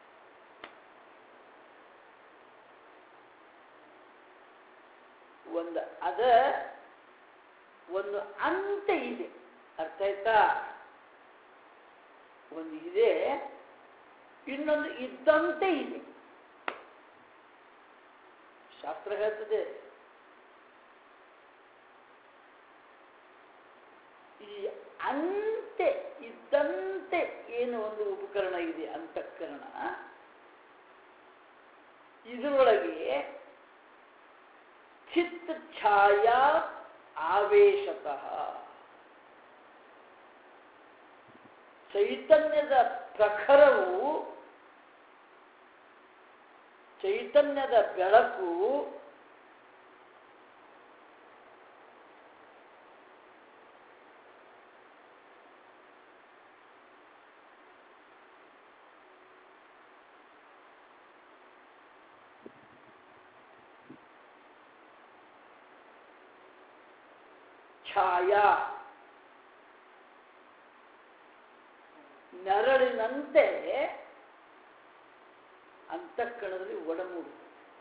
ಒಂದು ಅದ ಒಂದು ಅಂತ ಇದೆ ಅರ್ಥ ಆಯ್ತಾ ಒಂದು ಇದೆ ಇನ್ನೊಂದು ಇದ್ದಂತೆ ಇದೆ ಶಾಸ್ತ್ರ ಹೇಳ್ತದೆ ಈ ಅಂತೆ ಇದ್ದಂತೆ ಏನು ಒಂದು ಉಪಕರಣ ಇದೆ ಅಂತಃಕರಣ ಇದರೊಳಗೆ ಚಿತ್ತ ಛಾಯಾ ಆವೇಶತಃ ಚೈತನ್ಯದ ಪ್ರಖರವು ಚೈತನ್ಯದ ಬೆಳಕು ಛಾಯಾ ನೆರಳಿನಂತೆ ಅಂತಃಕರಣದಲ್ಲಿ ಒಡಮೂಡು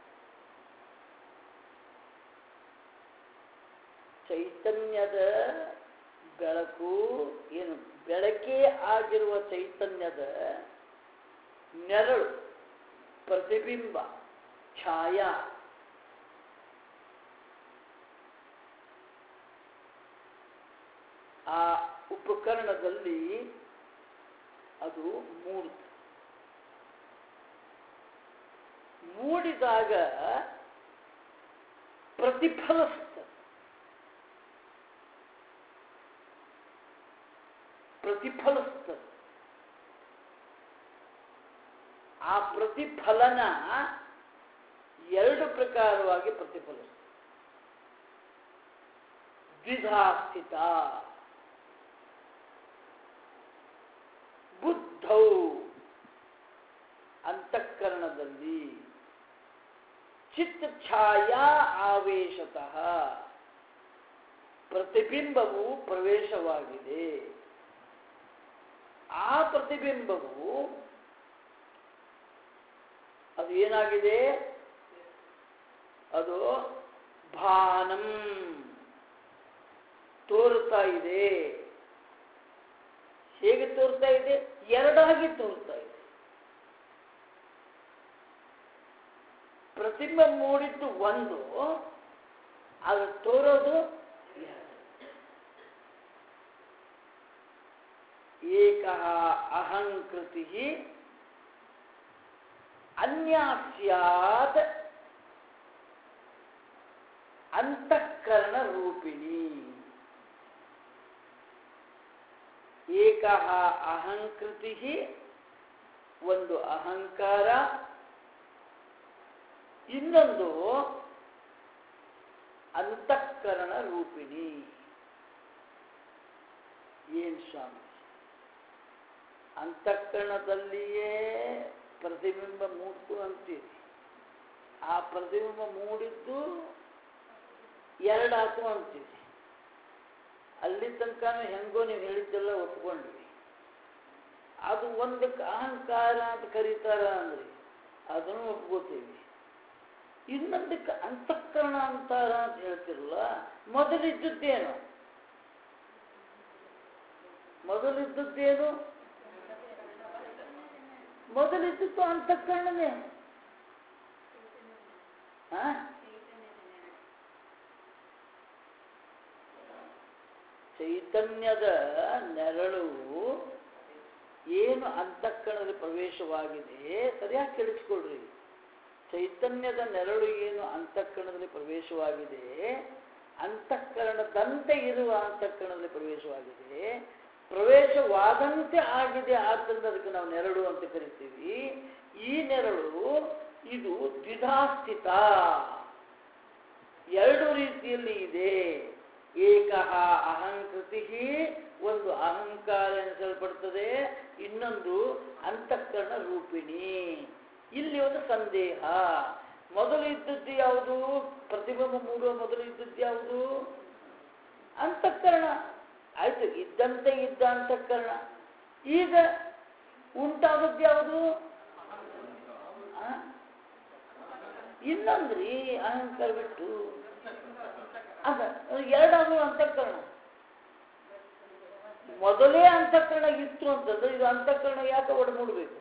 ಚೈತನ್ಯದ ಬೆಳಕು ಏನು ಬೆಳಕೇ ಆಗಿರುವ ಚೈತನ್ಯದ ನೆರಳು ಪ್ರತಿಬಿಂಬ ಛಾಯಾ ಆ ಉಪಕರಣದಲ್ಲಿ ಅದು ಮೂಡುತ್ತೆ ಮೂಡಿದಾಗ ಪ್ರತಿಫಲಿಸ್ತದೆ ಪ್ರತಿಫಲಿಸ್ತದೆ ಆ ಪ್ರತಿಫಲನ ಎರಡು ಪ್ರಕಾರವಾಗಿ ಪ್ರತಿಫಲಿಸ್ತದೆ ದ್ವಿಧಾ ಸ್ಥಿತ ಬುದ್ಧೌ ಅಂತಃಕರಣದಲ್ಲಿ ಚಿತ್ತ ಛಾಯಾ ಆವೇಶತಃ ಪ್ರತಿಬಿಂಬವು ಪ್ರವೇಶವಾಗಿದೆ ಆ ಪ್ರತಿಬಿಂಬವು ಅದು ಏನಾಗಿದೆ ಅದು ಭಾನಂ ತೋರುತ್ತಾ ಇದೆ ಹೇಗೆ ತೋರ್ತಾ ಇದೆ ಎರಡಾಗಿ ತೋರ್ತಾ ಇದೆ ಪ್ರತಿಬಿಂಬ ಮೂಡಿದ್ದು ಒಂದು ಅದು ತೋರೋದು ಎರಡು ಏಕ ಅಹಂಕೃತಿ ಅನ್ಯ ಸ್ಯಾತ್ ಅಂತಃಕರಣ ರೂಪಿಣಿ ಏಕ ಅಹಂಕೃತಿ ಒಂದು ಅಹಂಕಾರ ಇನ್ನೊಂದು ಅಂತಃಕರಣ ರೂಪಿಣಿ ಏನ್ ಸ್ವಾಮಿ ಅಂತಃಕರಣದಲ್ಲಿಯೇ ಪ್ರತಿಬಿಂಬ ಮೂಡ್ತು ಅಂತೀರಿ ಆ ಪ್ರತಿಬಿಂಬ ಮೂಡಿದ್ದು ಎರಡಾತು ಅಂತೀರಿ ಅಲ್ಲಿ ತನಕ ಹೆಂಗೋ ನೀವು ಹೇಳಿದ್ದೆಲ್ಲ ಒಪ್ಕೊಂಡ್ವಿ ಅದು ಒಂದಕ್ಕೆ ಅಹಂಕಾರ ಅಂತ ಕರೀತಾರ ಅಂದ್ರಿ ಅದನ್ನು ಒಪ್ಕೋತೀವಿ ಇನ್ನೊಂದಕ್ಕೆ ಅಂತಃಕರಣ ಅಂತಾರ ಅಂತ ಹೇಳ್ತಿರಲ್ಲ ಮೊದಲಿದ್ದದ್ದೇನು ಮೊದಲಿದ್ದದ್ದೇನು ಮೊದಲಿದ್ದದ್ದು ಅಂತಃಕರಣನೇ ಹಾ ಚೈತನ್ಯದ ನೆರಳು ಏನು ಅಂತಃಕರಣದಲ್ಲಿ ಪ್ರವೇಶವಾಗಿದೆ ಸರಿಯಾಗಿ ಕೇಳಿಸ್ಕೊಳ್ರಿ ಚೈತನ್ಯದ ನೆರಳು ಏನು ಅಂತಃಕರಣದಲ್ಲಿ ಪ್ರವೇಶವಾಗಿದೆ ಅಂತಃಕರಣದಂತೆ ಇರುವ ಅಂತಃಕರಣದಲ್ಲಿ ಪ್ರವೇಶವಾಗಿದೆ ಪ್ರವೇಶವಾದಂತೆ ಆಗಿದೆ ಆದ್ದರಿಂದ ಅದಕ್ಕೆ ನಾವು ನೆರಳು ಅಂತ ಕರಿತೀವಿ ಈ ನೆರಳು ಇದು ದ್ವಿಧಾಸ್ಥಿತ ಎರಡು ರೀತಿಯಲ್ಲಿ ಇದೆ ಏಕ ಅಹಂಕೃತಿ ಒಂದು ಅಹಂಕಾರ ಎನಿಸಲ್ಪಡ್ತದೆ ಇನ್ನೊಂದು ಅಂತಃಕರಣ ರೂಪಿಣಿ ಇಲ್ಲಿ ಒಂದು ಸಂದೇಹ ಮೊದಲು ಇದ್ದದ್ದು ಯಾವುದು ಪ್ರತಿಬಿಂಬ ಮೂಡುವ ಮೊದಲು ಇದ್ದದ್ದು ಯಾವುದು ಅಂತಃಕರಣ ಆಯ್ತು ಇದ್ದಂತೆ ಇದ್ದ ಅಂತಃಕರಣ ಈಗ ಉಂಟಾದದ್ದು ಯಾವುದು ಆ? ಇನ್ನೊಂದ್ರಿ ಅಹಂಕಾರ ಬಿಟ್ಟು ಅದ ಎರಡಾದ್ರು ಅಂತಃಕರಣ ಮೊದಲೇ ಅಂತಃಕರಣ ಇತ್ತು ಅಂತಂದ್ರೆ ಇದು ಅಂತಃಕರಣ ಯಾಕೆ ಒಡಮೂಡಬೇಕು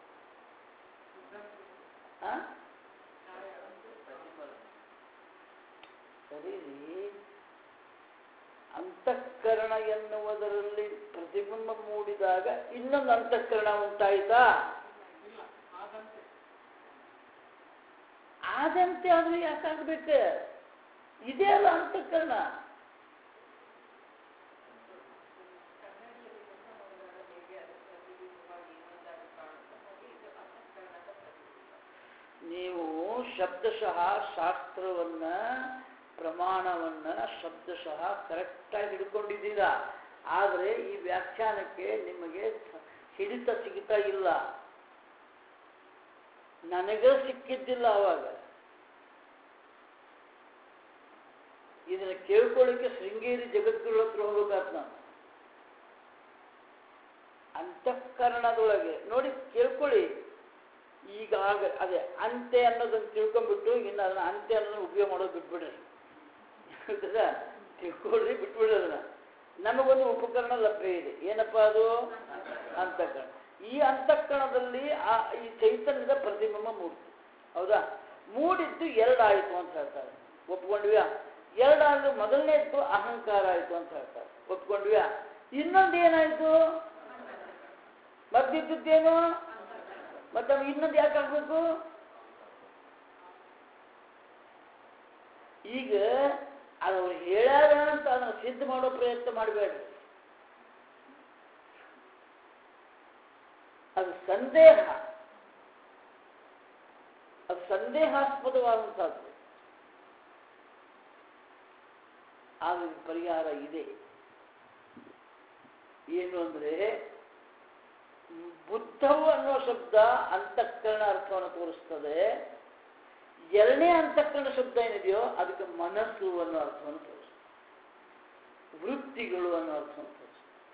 ಸರಿ ರೀ ಅಂತಃಕರಣ ಎನ್ನುವುದರಲ್ಲಿ ಪ್ರತಿಬಿಂಬ ಮೂಡಿದಾಗ ಇನ್ನೊಂದು ಅಂತಃಕರಣ ಉಂಟಾಯ್ತಾ ಆದಂತೆ ಆದ್ರೆ ಯಾಕಾಗ್ಬೇಕು ಇದೇ ಅಲ್ಲ ಅಂತಃಕರಣ ನೀವು ಶಬ್ದಶಃ ಶಾಸ್ತ್ರವನ್ನ ಪ್ರಮಾಣವನ್ನ ಶಬ್ದಶಃ ಕರೆಕ್ಟಾಗಿ ಹಿಡ್ಕೊಂಡಿದ್ದೀರಾ ಆದರೆ ಈ ವ್ಯಾಖ್ಯಾನಕ್ಕೆ ನಿಮಗೆ ಹಿಡಿತ ಸಿಗ್ತಾ ಇಲ್ಲ ನನಗೆ ಸಿಕ್ಕಿದ್ದಿಲ್ಲ ಅವಾಗ ಇದನ್ನ ಕೇಳ್ಕೊಳ್ಳಿಕ್ಕೆ ಶೃಂಗೇರಿ ಜಗದ್ಗುರು ಹತ್ರ ಹೋಗ್ಬೇಕಾತ್ ನಾನು ಅಂತಃಕರಣದೊಳಗೆ ನೋಡಿ ಕೇಳ್ಕೊಳ್ಳಿ ಈಗ ಆಗ ಅದೇ ಅಂತೆ ಅನ್ನೋದನ್ನ ತಿಳ್ಕೊಂಡ್ಬಿಟ್ಟು ಇನ್ನು ಅದನ್ನ ಅಂತೆ ಅನ್ನೋದನ್ನ ಉಪಯೋಗ ಮಾಡೋದು ಬಿಟ್ಬಿಡ್ರಿ ಗೊತ್ತದಾ? ತಿಳ್ಕೊಳ್ರಿ ಬಿಟ್ಬಿಡ್ರಿ ಅದನ್ನ ನಮಗೊಂದು ಉಪಕರಣ ಲಭ್ಯ ಇದೆ ಏನಪ್ಪಾ ಅದು ಅಂತಃಕರಣ ಈ ಅಂತಃಕರಣದಲ್ಲಿ ಆ ಈ ಚೈತನ್ಯದ ಪ್ರತಿಬಿಂಬ ಮೂಡ್ತು ಹೌದಾ ಮೂಡಿದ್ದು ಎರಡಾಯಿತು ಅಂತ ಹೇಳ್ತಾರೆ ಒಪ್ಕೊಂಡ್ವ್ಯಾ ಎರಡಾದ್ರು ಮೊದಲನೇದ್ದು ಅಹಂಕಾರ ಆಯಿತು ಅಂತ ಹೇಳ್ತಾರೆ ಒಪ್ಕೊಂಡ್ವ್ಯಾ ಇನ್ನೊಂದು ಏನಾಯ್ತು ಮದ್ದಿದ್ದೇನು ಮತ್ತೆ ಅವ್ನು ಇನ್ನೊಂದು ಯಾಕೆ ಆಗ್ಬೇಕು ಈಗ ಅದು ಅವ್ರು ಹೇಳ್ಯಾರ ಅಂತ ಅದನ್ನು ಸಿದ್ಧ ಮಾಡೋ ಪ್ರಯತ್ನ ಮಾಡಬೇಡ್ರಿ ಅದು ಸಂದೇಹ ಅದು ಸಂದೇಹಾಸ್ಪದವಾದಂಥದ್ದು ಆಗ ಇದಕ್ಕೆ ಪರಿಹಾರ ಇದೆ ಏನು ಅಂದ್ರೆ ಬುದ್ಧವು ಅನ್ನೋ ಶಬ್ದ ಅಂತಃಕರಣ ಅರ್ಥವನ್ನು ತೋರಿಸ್ತದೆ ಎರಡನೇ ಅಂತಃಕರಣ ಶಬ್ದ ಏನಿದೆಯೋ ಅದಕ್ಕೆ ಮನಸ್ಸು ಅನ್ನೋ ಅರ್ಥವನ್ನು ತೋರಿಸ್ತದೆ ವೃತ್ತಿಗಳು ಅನ್ನೋ ಅರ್ಥವನ್ನು ತೋರಿಸ್ತದೆ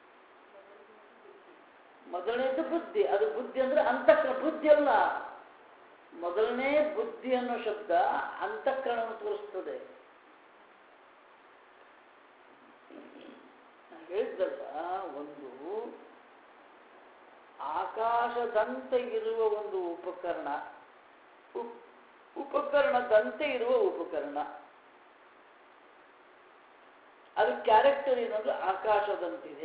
ಮೊದಲನೇದು ಬುದ್ಧಿ ಅದು ಬುದ್ಧಿ ಅಂದ್ರೆ ಅಂತಃಕರಣ ಬುದ್ಧಿ ಅಲ್ಲ ಮೊದಲನೇ ಬುದ್ಧಿ ಅನ್ನೋ ಶಬ್ದ ಅಂತಃಕರಣವನ್ನು ತೋರಿಸ್ತದೆ ನಾನು ಹೇಳಿದ್ದಲ್ಲ ಒಂದು ಆಕಾಶದಂತೆ ಇರುವ ಒಂದು ಉಪಕರಣ ಉಪ್- ಉಪಕರಣದಂತೆ ಇರುವ ಉಪಕರಣ ಅದು ಕ್ಯಾರೆಕ್ಟರ್ ಏನಂದ್ರೆ ಆಕಾಶದಂತಿದೆ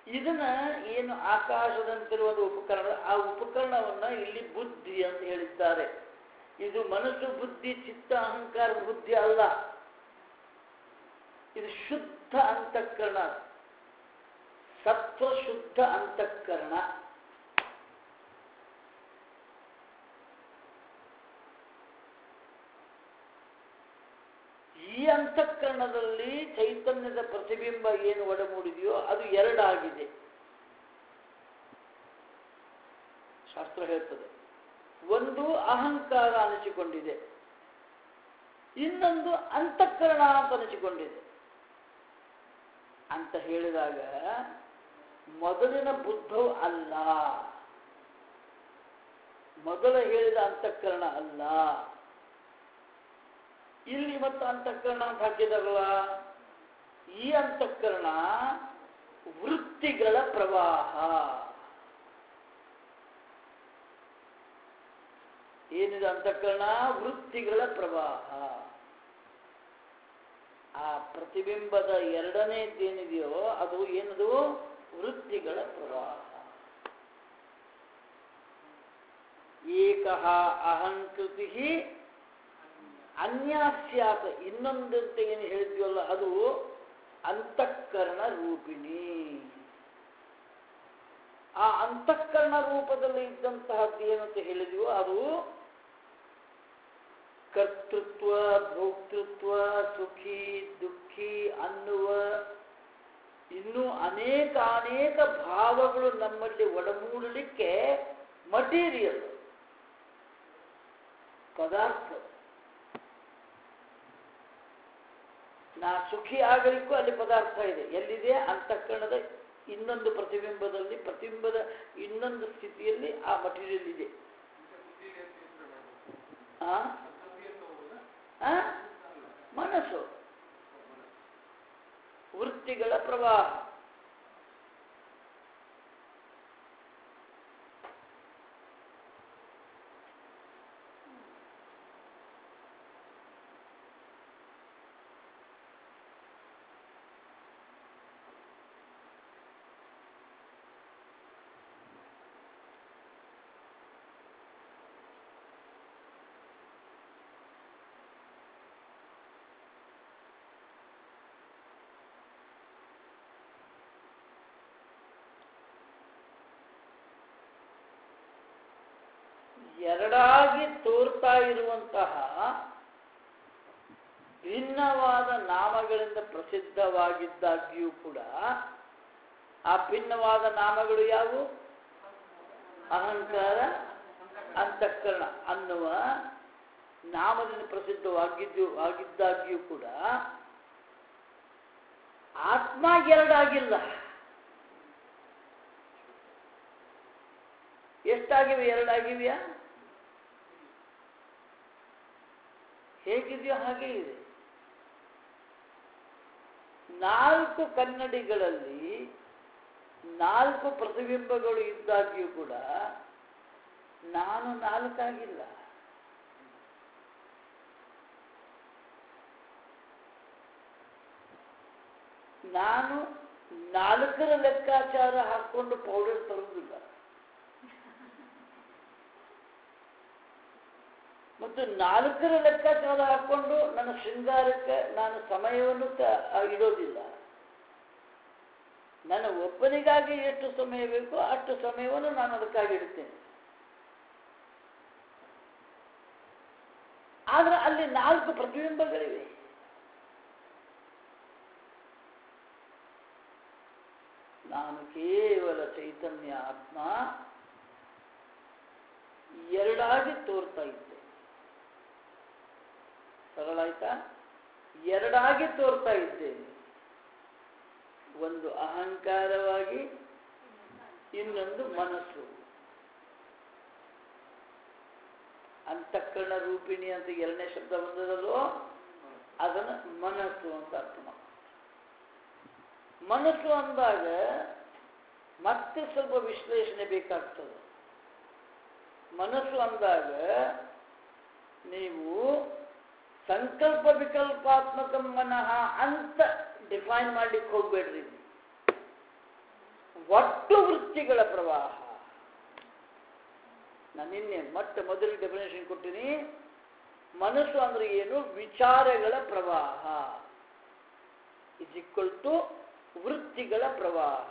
ಇದನ್ನ ಏನು ಆಕಾಶದಂತಿರುವ ಒಂದು ಉಪಕರಣ ಆ ಉಪಕರಣವನ್ನ ಇಲ್ಲಿ ಬುದ್ಧಿ ಅಂತ ಹೇಳಿದ್ದಾರೆ ಇದು ಮನಸ್ಸು ಬುದ್ಧಿ ಚಿತ್ತ ಅಹಂಕಾರ ಬುದ್ಧಿ ಅಲ್ಲ ಇದು ಶುದ್ಧ ಅಂತಃಕರಣ ಸತ್ವ ಶುದ್ಧ ಅಂತಃಕರಣ ಈ ಅಂತಃಕರಣದಲ್ಲಿ ಚೈತನ್ಯದ ಪ್ರತಿಬಿಂಬ ಏನು ಒಡಮೂಡಿದೆಯೋ ಅದು ಎರಡಾಗಿದೆ ಶಾಸ್ತ್ರ ಹೇಳ್ತದೆ ಒಂದು ಅಹಂಕಾರ ಅನಿಸಿಕೊಂಡಿದೆ ಇನ್ನೊಂದು ಅಂತಃಕರಣ ಅಂತ ಅನಿಸಿಕೊಂಡಿದೆ ಅಂತ ಹೇಳಿದಾಗ ಮೊದಲಿನ ಬುದ್ಧವು ಅಲ್ಲ ಮೊದಲ ಹೇಳಿದ ಅಂತಃಕರಣ ಅಲ್ಲ ಇಲ್ಲಿ ಮತ್ತು ಅಂತಃಕರಣ ಅಂತ ಹಾಕಿದಾರಲ್ಲ ಈ ಅಂತಃಕರಣ ವೃತ್ತಿಗಳ ಪ್ರವಾಹ ಏನಿದೆ ಅಂತಃಕರಣ ವೃತ್ತಿಗಳ ಪ್ರವಾಹ ಆ ಪ್ರತಿಬಿಂಬದ ಎರಡನೇದೇನಿದೆಯೋ ಅದು ಏನದು ವೃತ್ತಿಗಳ ಪ್ರವಾಹ ಏಕಃ ಅಹಂಕೃತಿ ಅನ್ಯಾಸ್ಯಾತ ಇನ್ನೊಂದಂತೆ ಏನು ಹೇಳಿದ್ವಲ್ಲ ಅದು ಅಂತಃಕರಣ ರೂಪಿಣಿ ಆ ಅಂತಃಕರಣ ರೂಪದಲ್ಲಿ ಇದ್ದಂತಹದ್ದು ಏನಂತ ಹೇಳಿದ್ವೋ ಅದು ಕರ್ತೃತ್ವ ಭೋಕ್ತೃತ್ವ ಸುಖಿ ದುಃಖಿ ಅನ್ನುವ ಇನ್ನೂ ಅನೇಕ ಅನೇಕ ಭಾವಗಳು ನಮ್ಮಲ್ಲಿ ಒಡಮೂಡಲಿಕ್ಕೆ ಮಟೀರಿಯಲ್ ಪದಾರ್ಥ ನಾ ಸುಖಿ ಆಗಲಿಕ್ಕೂ ಅಲ್ಲಿ ಪದಾರ್ಥ ಇದೆ ಎಲ್ಲಿದೆ ಅಂತಃಕರಣದ ಇನ್ನೊಂದು ಪ್ರತಿಬಿಂಬದಲ್ಲಿ ಪ್ರತಿಬಿಂಬದ ಇನ್ನೊಂದು ಸ್ಥಿತಿಯಲ್ಲಿ ಆ ಮಟೀರಿಯಲ್ ಇದೆ ಆ? ಆ? ಮನಸ್ಸು ವೃತ್ತಿಗಳ ಪ್ರವಾಹ ಎರಡಾಗಿ ತೋರ್ತಾ ಇರುವಂತಹ ಭಿನ್ನವಾದ ನಾಮಗಳಿಂದ ಪ್ರಸಿದ್ಧವಾಗಿದ್ದಾಗ್ಯೂ ಕೂಡ ಆ ಭಿನ್ನವಾದ ನಾಮಗಳು ಯಾವುವು ಅಹಂಕಾರ ಅಂತಃಕರಣ ಅನ್ನುವ ನಾಮದಿಂದ ಪ್ರಸಿದ್ಧವಾಗಿದ್ದು ಆಗಿದ್ದಾಗ್ಯೂ ಕೂಡ ಆತ್ಮ ಎರಡಾಗಿಲ್ಲ ಎಷ್ಟಾಗಿವೆ ಎರಡಾಗಿವೆಯಾ ಹೇಗಿದೆಯೋ ಹಾಗೆ ಇದೆ ನಾಲ್ಕು ಕನ್ನಡಿಗಳಲ್ಲಿ ನಾಲ್ಕು ಪ್ರತಿಬಿಂಬಗಳು ಇದ್ದಾಗ್ಯೂ ಕೂಡ ನಾನು ನಾಲ್ಕಾಗಿಲ್ಲ ನಾನು ನಾಲ್ಕರ ಲೆಕ್ಕಾಚಾರ ಹಾಕೊಂಡು ಪೌಡರ್ ತರುವುದಿಲ್ಲ ಮತ್ತು ನಾಲ್ಕರ ಲೆಕ್ಕಾಚಾರ ಹಾಕೊಂಡು ನನ್ನ ಶೃಂಗಾರಕ್ಕೆ ನಾನು ಸಮಯವನ್ನು ತ- ಆ, ಇಡೋದಿಲ್ಲ ನನ್ನ ಒಬ್ಬನಿಗಾಗಿ ಎಷ್ಟು ಸಮಯ ಬೇಕೋ ಅಷ್ಟು ಸಮಯವನ್ನು ನಾನು ಅದಕ್ಕಾಗಿ ಇಡ್ತೇನೆ ಆದ್ರೆ ಅಲ್ಲಿ ನಾಲ್ಕು ಪ್ರತಿಬಿಂಬಗಳಿವೆ ನಾನು ಕೇವಲ ಚೈತನ್ಯ ಆತ್ಮ ಎರಡಾಗಿ ತೋರ್ತಾ ಇದ್ದೆ ಸರಳ ಆಯ್ತಾ ಎರಡಾಗಿ ತೋರ್ತಾ ಇದ್ದೇನೆ ಒಂದು ಅಹಂಕಾರವಾಗಿ ಇನ್ನೊಂದು ಮನಸ್ಸು ಅಂತಃಕರಣ ರೂಪಿಣಿ ಅಂತ ಎರಡನೇ ಶಬ್ದ ಬಂದದಲ್ಲೋ ಅದನ್ನು ಮನಸ್ಸು ಅಂತ ಅರ್ಥ ಮಾಡಿ ಮನಸ್ಸು ಅಂದಾಗ ಮತ್ತೆ ಸ್ವಲ್ಪ ವಿಶ್ಲೇಷಣೆ ಬೇಕಾಗ್ತದೆ ಮನಸ್ಸು ಅಂದಾಗ ನೀವು ಸಂಕಲ್ಪ ವಿಕಲ್ಪಾತ್ಮಕ ಮನಃ ಅಂತ ಡಿಫೈನ್ ಮಾಡ್ಲಿಕ್ಕೆ ಹೋಗ್ಬೇಡ್ರಿ ಒಟ್ಟು ವೃತ್ತಿಗಳ ಪ್ರವಾಹ ನಾನು ನಿನ್ನೆ ಮತ್ತೆ ಮೊದಲು ಡೆಫಿನೇಷನ್ ಕೊಟ್ಟಿನಿ ಮನಸ್ಸು ಅಂದ್ರೆ ಏನು ವಿಚಾರಗಳ ಪ್ರವಾಹ ಇಸ್ ಈಕ್ವಲ್ ಟು ವೃತ್ತಿಗಳ ಪ್ರವಾಹ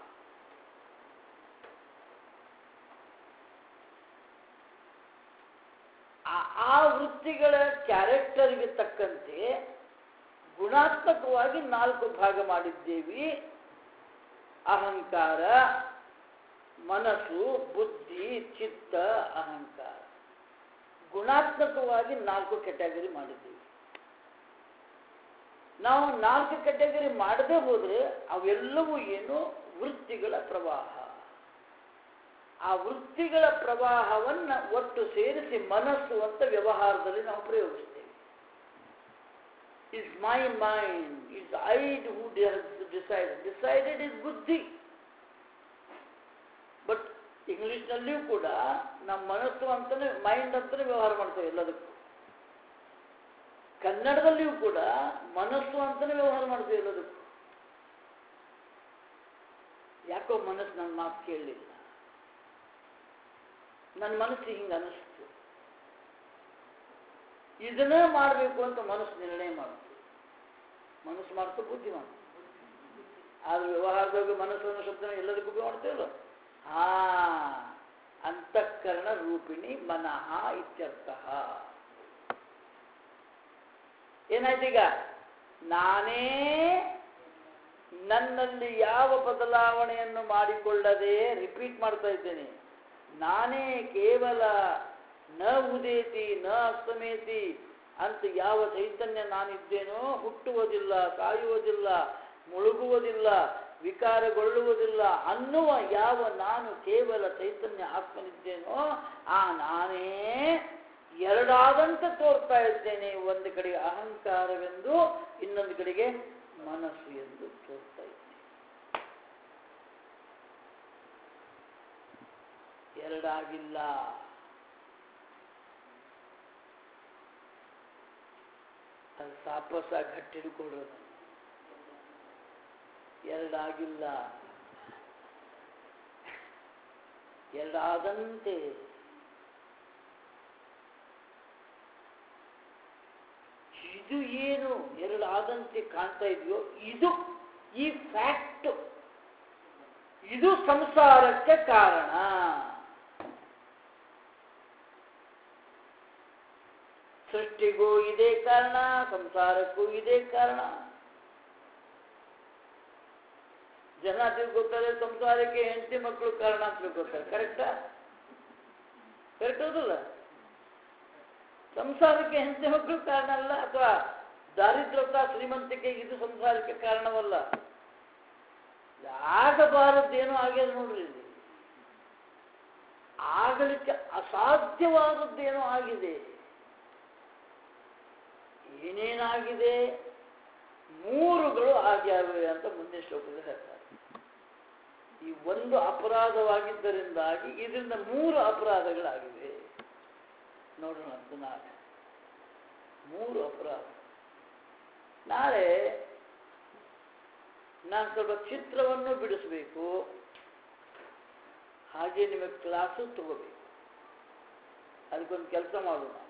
ಆ- ಆ ವೃತ್ತಿಗಳ ಕ್ಯಾರೆಕ್ಟರ್ಗೆ ತಕ್ಕಂತೆ ಗುಣಾತ್ಮಕವಾಗಿ ನಾಲ್ಕು ಭಾಗ ಮಾಡಿದ್ದೇವೆ ಅಹಂಕಾರ ಮನಸ್ಸು ಬುದ್ಧಿ ಚಿತ್ತ ಅಹಂಕಾರ ಗುಣಾತ್ಮಕವಾಗಿ ನಾಲ್ಕು ಕೆಟಗರಿ ಮಾಡಿದ್ದೀವಿ ನಾವು ನಾಲ್ಕು ಕೆಟಗರಿ ಮಾಡದೆ ಹೋದರೆ ಅವೆಲ್ಲವೂ ಏನು ವೃತ್ತಿಗಳ ಪ್ರವಾಹ ಆ ವೃತ್ತಿಗಳ ಪ್ರವಾಹವನ್ನು ಒಟ್ಟು ಸೇರಿಸಿ ಮನಸ್ಸು ಅಂತ ವ್ಯವಹಾರದಲ್ಲಿ ನಾವು ಪ್ರಯೋಗಿಸ್ತೇವೆ is my mind is I'd who decide decided is ಬುದ್ಧಿ ಬಟ್ ಇಂಗ್ಲಿಷ್ನಲ್ಲಿಯೂ ಕೂಡ ನಮ್ಮ ಮನಸ್ಸು ಅಂತಾನೆ ಮೈಂಡ್ ಅಂತಾನೆ ವ್ಯವಹಾರ ಮಾಡ್ತೇವೆ ಎಲ್ಲದಕ್ಕೂ ಕನ್ನಡದಲ್ಲಿಯೂ ಕೂಡ ಮನಸ್ಸು ಅಂತಾನೆ ವ್ಯವಹಾರ ಮಾಡ್ತೇವೆ ಎಲ್ಲದಕ್ಕೂ ಯಾಕೋ ಮನಸ್ಸು ನನ್ನ ಮಾತು ಕೇಳಲಿಲ್ಲ ನನ್ನ ಮನಸ್ಸು ಹಿಂಗೆ ಅನಿಸ್ತು ಇದನ್ನೇ ಮಾಡಬೇಕು ಅಂತ ಮನಸ್ಸು ನಿರ್ಣಯ ಮಾಡ್ತು ಮನಸ್ಸು ಮಾಡ್ತು ಬುದ್ಧಿ ಮಾಡ್ತು ಆದ್ರೆ ವ್ಯವಹಾರದಾಗ ಮನಸ್ಸು ಅನ್ನೋ ಶಬ್ದನ ಎಲ್ಲದಕ್ಕೂ ಉಪಯೋಗ ಮಾಡ್ತೇವಲ್ಲ ಹಾ ಅಂತಃಕರಣ ರೂಪಿಣಿ ಮನಃ ಇತ್ಯರ್ಥ ಏನಾಯ್ತು ಈಗ ನಾನೇ ನನ್ನಲ್ಲಿ ಯಾವ ಬದಲಾವಣೆಯನ್ನು ಮಾಡಿಕೊಳ್ಳದೆ ರಿಪೀಟ್ ಮಾಡ್ತಾ ಇದ್ದೇನೆ ನಾನೇ ಕೇವಲ ನ ಉದೇತಿ ನ ಅಸ್ತಮೇತಿ ಅಂತ ಯಾವ ಚೈತನ್ಯ ನಾನಿದ್ದೇನೋ ಹುಟ್ಟುವುದಿಲ್ಲ ಸಾಯುವುದಿಲ್ಲ ಮುಳುಗುವುದಿಲ್ಲ ವಿಕಾರಗೊಳ್ಳುವುದಿಲ್ಲ ಅನ್ನುವ ಯಾವ ನಾನು ಕೇವಲ ಚೈತನ್ಯ ಆತ್ಮನಿದ್ದೇನೋ ಆ ನಾನೇ ಎರಡಾದಂತೆ ತೋರ್ತಾ ಇದ್ದೇನೆ ಒಂದು ಕಡೆಗೆ ಅಹಂಕಾರವೆಂದು ಇನ್ನೊಂದು ಕಡೆಗೆ ಮನಸ್ಸು ಎಂದು ತೋರ್ತಾ ಇದ್ದೇನೆ ಎರಡಾಗಿಲ್ಲ ಅದು ಸಾಪಸ ಗಟ್ಟಿ ಹಿಡ್ಕೊಳ್ಳೋದು ಎರಡಾಗಿಲ್ಲ ಎರಡಾದಂತೆ ಇದು ಏನು ಎರಡಾದಂತೆ ಕಾಣ್ತಾ ಇದೆಯೋ ಇದು ಈ ಫ್ಯಾಕ್ಟ್ ಇದು ಸಂಸಾರಕ್ಕೆ ಕಾರಣ ಸೃಷ್ಟಿಗೂ ಇದೇ ಕಾರಣ ಸಂಸಾರಕ್ಕೂ ಇದೇ ಕಾರಣ ಜನ ತಿಳ್ಕೊತಾರೆ ಸಂಸಾರಕ್ಕೆ ಹೆಂಡತಿ ಮಕ್ಕಳು ಕಾರಣ ಅಂತ ತಿಳ್ಕೊತಾರೆ ಕರೆಕ್ಟಾ ಕರೆಕ್ಟ್ ಹೌದಲ್ಲ ಸಂಸಾರಕ್ಕೆ ಹೆಂಡತಿ ಮಕ್ಕಳು ಕಾರಣ ಅಲ್ಲ ಅಥವಾ ದಾರಿದ್ರತ ಶ್ರೀಮಂತಿಕೆ ಇದು ಸಂಸಾರಕ್ಕೆ ಕಾರಣವಲ್ಲ ಆಗಬಾರದ್ದೇನೋ ಆಗ್ಯದ ನೋಡ್ರಿ ಇಲ್ಲಿ ಆಗಲಿಕ್ಕೆ ಅಸಾಧ್ಯವಾದದ್ದೇನೋ ಆಗಿದೆ ಏನೇನಾಗಿದೆ ಮೂರುಗಳು ಆಗ್ಯಾವೆ ಅಂತ ಮುಂದಿನ ಶ್ಲೋಕದಲ್ಲಿ ಹೇಳ್ತಾರೆ ಈ ಒಂದು ಅಪರಾಧವಾಗಿದ್ದರಿಂದಾಗಿ ಇದರಿಂದ ಮೂರು ಅಪರಾಧಗಳಾಗಿವೆ ನೋಡೋಣ ಅಂತ ನಾಳೆ ಮೂರು ಅಪರಾಧ ನಾಳೆ ನಾನು ಸ್ವಲ್ಪ ಚಿತ್ರವನ್ನು ಬಿಡಿಸಬೇಕು ಹಾಗೆ ನಿಮಗೆ ಕ್ಲಾಸು ತಗೋಬೇಕು ಅದಕ್ಕೊಂದು ಕೆಲಸ ಮಾಡೋಣ